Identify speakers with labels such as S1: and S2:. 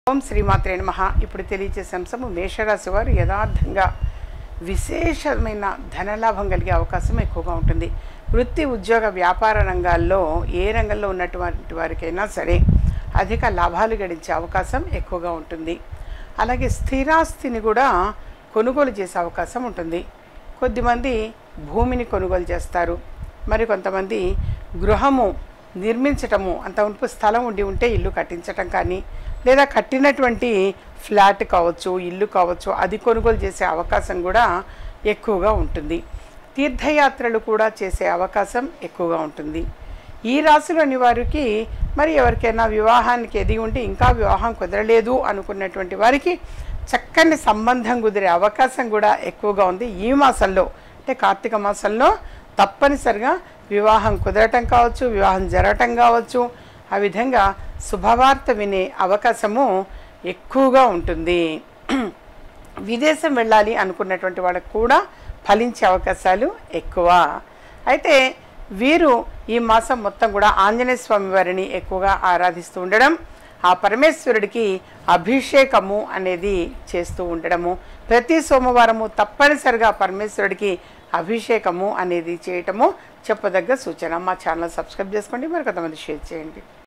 S1: ఓం శ్రీమాత్రే నమః ఇప్పుడు తెలియచేసే అంశము మేషరాశి వారు యథార్థంగా విశేషమైన ధనలాభం కలిగే అవకాశం ఎక్కువగా ఉంటుంది వృత్తి ఉద్యోగ వ్యాపార రంగాల్లో ఏ రంగంలో ఉన్నటువంటి వారికైనా సరే అధిక లాభాలు గడించే అవకాశం ఎక్కువగా ఉంటుంది అలాగే స్థిరాస్తిని కూడా కొనుగోలు చేసే అవకాశం ఉంటుంది కొద్దిమంది భూమిని కొనుగోలు చేస్తారు మరి కొంతమంది గృహము నిర్మించటము అంత ఉంపు స్థలం ఉండి ఉంటే ఇల్లు కట్టించటం కానీ లేదా కట్టినటువంటి ఫ్లాట్ కావచ్చు ఇల్లు కావచ్చు అది కొనుగోలు చేసే అవకాశం కూడా ఎక్కువగా ఉంటుంది తీర్థయాత్రలు కూడా చేసే అవకాశం ఎక్కువగా ఉంటుంది ఈ రాశిలోని వారికి మరి ఎవరికైనా వివాహానికి ఎదిగి ఉంటే ఇంకా వివాహం కుదరలేదు అనుకున్నటువంటి వారికి చక్కని సంబంధం కుదిరే అవకాశం కూడా ఎక్కువగా ఉంది ఈ మాసంలో అంటే కార్తీక మాసంలో తప్పనిసరిగా వివాహం కుదరటం కావచ్చు వివాహం జరగటం కావచ్చు ఆ విధంగా శుభవార్త వినే అవకాశము ఎక్కువగా ఉంటుంది విదేశం వెళ్ళాలి అనుకున్నటువంటి వాళ్ళకు కూడా ఫలించే అవకాశాలు ఎక్కువ అయితే వీరు ఈ మాసం మొత్తం కూడా ఆంజనేయ స్వామి వారిని ఎక్కువగా ఆరాధిస్తూ ఉండడం ఆ పరమేశ్వరుడికి అభిషేకము అనేది చేస్తూ ఉండడము ప్రతి సోమవారము తప్పనిసరిగా పరమేశ్వరుడికి అభిషేకము అనేది చేయటము చెప్పదగ్గ సూచన మా ఛానల్ సబ్స్క్రైబ్ చేసుకోండి మరి కొంతమంది షేర్ చేయండి